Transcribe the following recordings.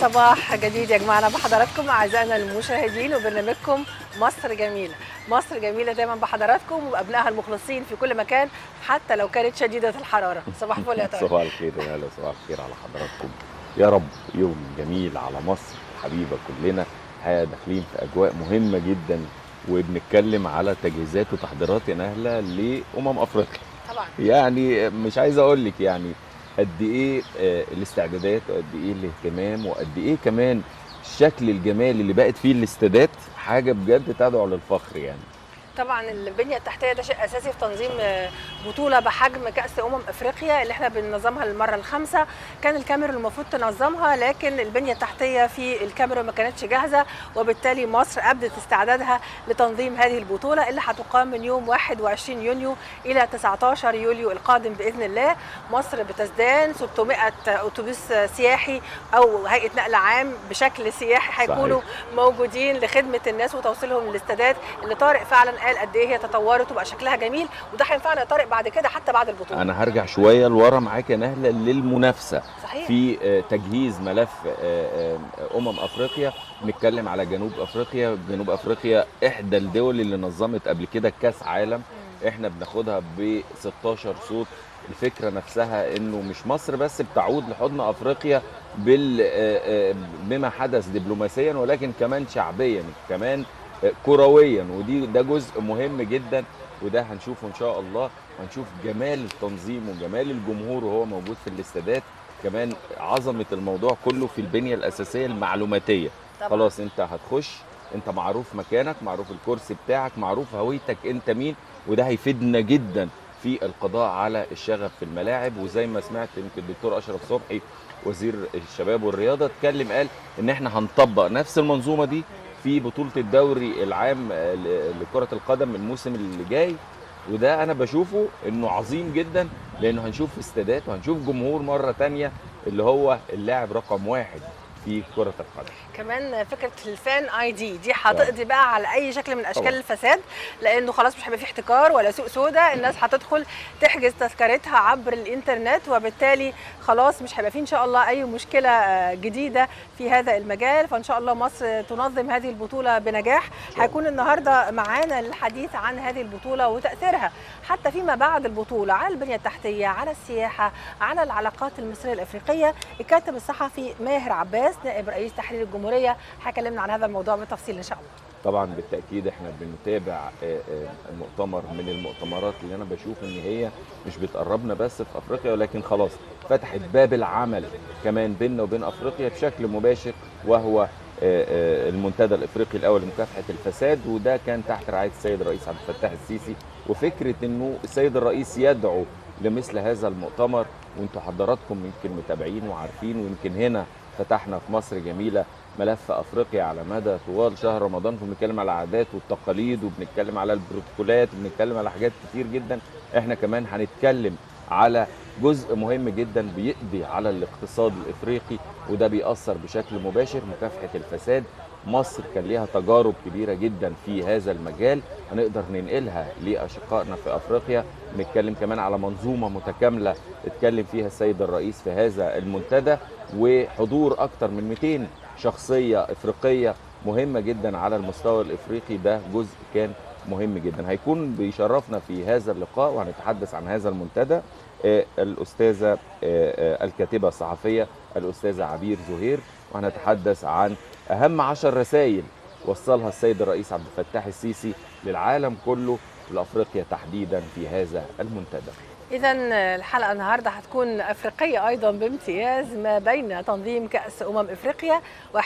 صباح جديد يجمعنا بحضراتكم اعزائنا المشاهدين وبرنامجكم مصر جميله مصر جميله دايما بحضراتكم وابنائها المخلصين في كل مكان حتى لو كانت شديده الحراره صباح الفل يا طارق صباح الخير يا هلا صباح الخير على حضراتكم يا رب يوم جميل على مصر حبيبه كلنا الحقيقه داخلين في اجواء مهمه جدا وبنتكلم على تجهيزات وتحضيرات يا نهله لامم افريقيا طبعا يعني مش عايز اقول لك يعني قد ايه آه، الاستعدادات وقد ايه الاهتمام وقد ايه كمان الشكل الجمالي اللي بقت فيه الاستادات حاجه بجد تدعو للفخر يعني طبعا البنيه التحتيه ده شيء اساسي في تنظيم آه، بطوله بحجم كاس امم افريقيا اللي احنا بننظمها للمره الخامسه كان الكاميرون المفروض تنظمها لكن البنيه التحتيه في الكاميرون ما كانتش جاهزه وبالتالي مصر ابدت استعدادها لتنظيم هذه البطوله اللي هتقام من يوم 21 يونيو الى 19 يوليو القادم باذن الله مصر بتزدان 600 اتوبيس سياحي او هيئه نقل عام بشكل سياحي هيكونوا موجودين لخدمه الناس وتوصيلهم للاستادات اللي طارق فعلا قال قد ايه هي تطورت وبقى شكلها جميل وده هينفعنا يا طارق بعد كده حتى بعد البطوله انا هرجع شويه لورا معاك يا نهله للمنافسه صحيح في آه، تجهيز ملف آه، آه، امم افريقيا نتكلم على جنوب افريقيا جنوب افريقيا احدى الدول اللي نظمت قبل كده كاس عالم احنا بناخدها ب 16 صوت الفكره نفسها انه مش مصر بس بتعود لحضن افريقيا بال آه، آه، بما حدث دبلوماسيا ولكن كمان شعبيا كمان آه، كرويا ودي ده جزء مهم جدا وده هنشوفه ان شاء الله هنشوف جمال التنظيم وجمال الجمهور وهو موجود في الاستادات كمان عظمه الموضوع كله في البنيه الاساسيه المعلوماتيه طبعاً. خلاص انت هتخش انت معروف مكانك معروف الكرسي بتاعك معروف هويتك انت مين وده هيفيدنا جدا في القضاء على الشغف في الملاعب وزي ما سمعت يمكن الدكتور اشرف صبحي وزير الشباب والرياضه اتكلم قال ان احنا هنطبق نفس المنظومه دي في بطوله الدوري العام آه، ل- لكره القدم الموسم اللي جاي وده انا بشوفه انه عظيم جدا لانه هنشوف استادات وهنشوف جمهور مره تانية اللي هو اللاعب رقم واحد في كره القدم كمان فكره الفان اي دي دي هتقضي بقى على اي شكل من اشكال طبعاً. الفساد لانه خلاص مش هيبقى في احتكار ولا سوق سودا الناس هتدخل تحجز تذكرتها عبر الانترنت وبالتالي خلاص مش هيبقى في ان شاء الله اي مشكله آه، جديده في هذا المجال فان شاء الله مصر تنظم هذه البطوله بنجاح الله. هيكون النهارده معانا للحديث عن هذه البطوله وتاثيرها حتى فيما بعد البطوله على البنيه التحتيه على السياحه على العلاقات المصريه الافريقيه الكاتب الصحفي ماهر عباس نائب رئيس تحرير الجمهوريه هيكلمنا عن هذا الموضوع بالتفصيل ان شاء الله طبعا بالتاكيد احنا بنتابع آه، آه، المؤتمر من المؤتمرات اللي انا بشوف ان هي مش بتقربنا بس في افريقيا ولكن خلاص فتحت باب العمل كمان بيننا وبين افريقيا بشكل مباشر وهو آه، آه، المنتدى الافريقي الاول لمكافحه الفساد وده كان تحت رعايه السيد الرئيس عبد الفتاح السيسي وفكره انه السيد الرئيس يدعو لمثل هذا المؤتمر وانتم حضراتكم يمكن متابعين وعارفين ويمكن هنا فتحنا في مصر جميله ملف افريقيا على مدى طوال شهر رمضان بنتكلم على العادات والتقاليد وبنتكلم على البروتوكولات وبنتكلم على حاجات كتير جدا احنا كمان هنتكلم على جزء مهم جدا بيقضي على الاقتصاد الافريقي وده بيأثر بشكل مباشر مكافحه الفساد مصر كان ليها تجارب كبيره جدا في هذا المجال هنقدر ننقلها لاشقائنا في افريقيا نتكلم كمان على منظومه متكامله اتكلم فيها السيد الرئيس في هذا المنتدى وحضور اكثر من 200 شخصيه افريقيه مهمه جدا على المستوى الافريقي ده جزء كان مهم جدا هيكون بيشرفنا في هذا اللقاء وهنتحدث عن هذا المنتدى آه، الاستاذه آه، آه، الكاتبه الصحفيه الاستاذه عبير زهير وهنتحدث عن اهم عشر رسائل وصلها السيد الرئيس عبد الفتاح السيسي للعالم كله لافريقيا تحديدا في هذا المنتدى اذا الحلقه النهارده هتكون افريقيه ايضا بامتياز ما بين تنظيم كاس امم افريقيا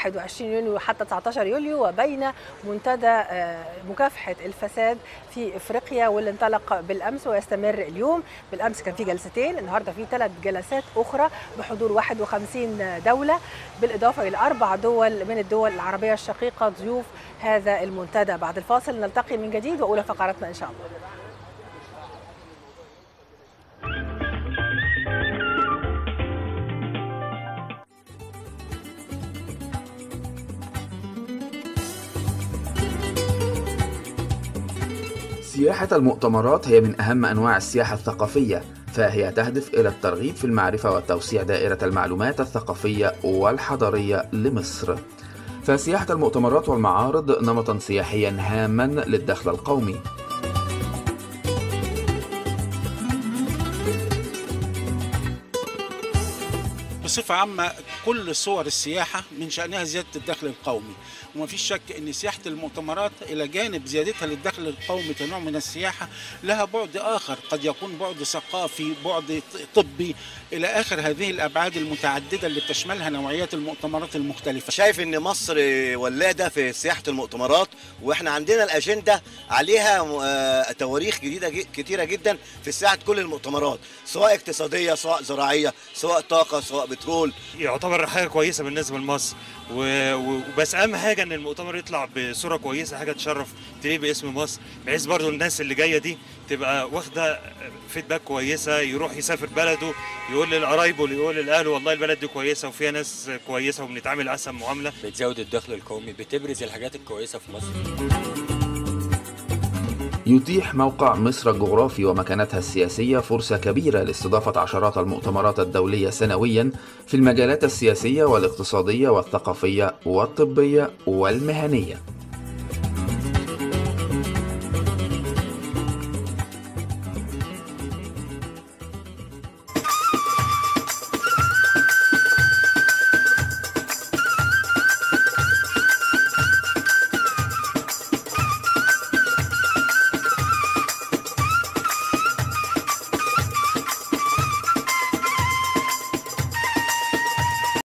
21 يونيو حتى 19 يوليو وبين منتدى آه، مكافحه الفساد في افريقيا واللي انطلق بالامس ويستمر اليوم بالامس كان في جلستين النهارده في ثلاث جلسات اخرى بحضور 51 دوله بالاضافه الى اربع دول من الدول العربيه الشقيقه ضيوف هذا المنتدى بعد الفاصل نلتقي من جديد واولى فقراتنا ان شاء الله سياحة المؤتمرات هي من أهم أنواع السياحة الثقافية فهي تهدف إلى الترغيب في المعرفة وتوسيع دائرة المعلومات الثقافية والحضارية لمصر فسياحة المؤتمرات والمعارض نمطا سياحيا هاما للدخل القومي بصفة عامة كل صور السياحة من شأنها زيادة الدخل القومي وما فيش شك أن سياحة المؤتمرات إلى جانب زيادتها للدخل القومي كنوع من السياحة لها بعد آخر قد يكون بعد ثقافي بعد طبي إلى آخر هذه الأبعاد المتعددة اللي بتشملها نوعيات المؤتمرات المختلفة شايف ان مصر ولاده في سياحه المؤتمرات واحنا عندنا الاجنده عليها آه، تواريخ جديده ج- كتيره جدا في سياحه كل المؤتمرات سواء اقتصاديه سواء زراعيه سواء طاقه سواء بترول يعتبر حاجه كويسه بالنسبه لمصر و- و- وبس اهم حاجه ان المؤتمر يطلع بصوره كويسه حاجه تشرف تليق باسم مصر بحيث برضو الناس اللي جايه دي تبقى واخده فيدباك كويسه يروح يسافر بلده يقول لقرايبه يقول لاهله والله البلد دي كويسه وفيها ناس كويسه وبنتعامل احسن معامله بتزود الدخل القومي بتبرز الحاجات الكويسه في مصر يتيح موقع مصر الجغرافي ومكانتها السياسية فرصة كبيرة لاستضافة عشرات المؤتمرات الدولية سنويا في المجالات السياسية والاقتصادية والثقافية والطبية والمهنية